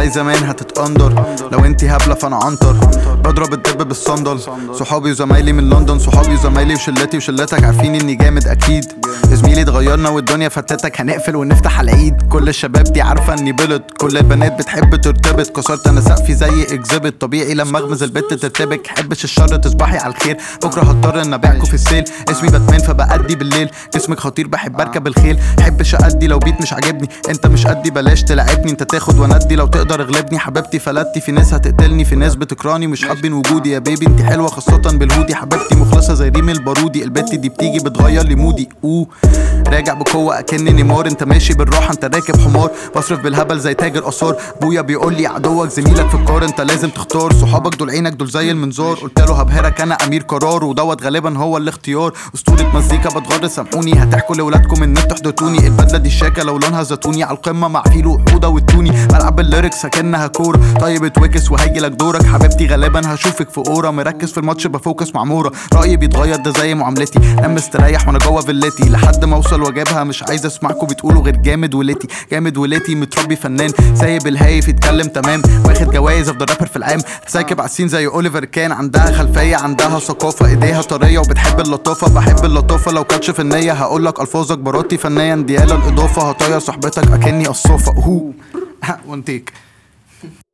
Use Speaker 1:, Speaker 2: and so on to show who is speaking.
Speaker 1: عايزة مان هتتقندر لو انتي هبلة فانا عنتر بضرب الدب بالصندل صحابي وزمايلي من لندن صحابي وزمايلي وشلتي وشلتك عارفين اني جامد اكيد زميلي اتغيرنا والدنيا فتتك هنقفل ونفتح على ايد كل الشباب دي عارفه اني بلد كل البنات بتحب ترتبط كسرت انا سقفي زي اكزبت طبيعي لما اغمز البت ترتبك حبش الشر تصبحي على الخير بكره هضطر ان ابيعكوا في السيل اسمي باتمان فبأدي بالليل جسمك خطير بحب اركب الخيل حبش ادي لو بيت مش عاجبني انت مش قدي بلاش تلعبني انت تاخد واندي لو تقدر اغلبني حبيبتي فلتي في ناس هتقتلني في ناس بتكراني مش حابين وجودي يا بيبي انت حلوه خاصه بالهودي حبيبتي مخلصه زي ريم البارودي البت دي بتيجي بتغير لي مودي اوه راجع بقوه اكني نيمار انت ماشي بالراحه انت راكب حمار بصرف بالهبل زي تاجر اثار ابويا بيقول لي عدوك زميلك في الكار انت لازم تختار صحابك دول عينك دول زي المنظار قلت له هبهرك انا امير قرار ودوت غالبا هو الاختيار اسطوره مزيكا بتغر سامحوني هتحكوا لاولادكم ان انتوا حدتوني البدله دي الشاكه لو لونها زيتوني على القمه مع فيلو حوده والتوني بلعب الليركس اكنها كوره طيب اتوكس وهيجي لك دورك حبيبتي غالبا هشوفك في اورا مركز في الماتش بفوكس مع مورا رايي بيتغير ده زي معاملتي نام مستريح وانا جوه فيلتي لحد ما اوصل واجيبها مش عايز اسمعكم بتقولوا غير جامد وليتي جامد وليتي متربي فنان سايب الهايف يتكلم تمام واخد جوايز افضل رابر في العام ساكب على السين زي اوليفر كان عندها خلفيه عندها ثقافه ايديها طريه وبتحب اللطافه بحب اللطافه لو كانتش في النيه هقول لك الفاظك براتي فنيا ديالا الاضافه هطير صاحبتك اكني قصافه هو وان تيك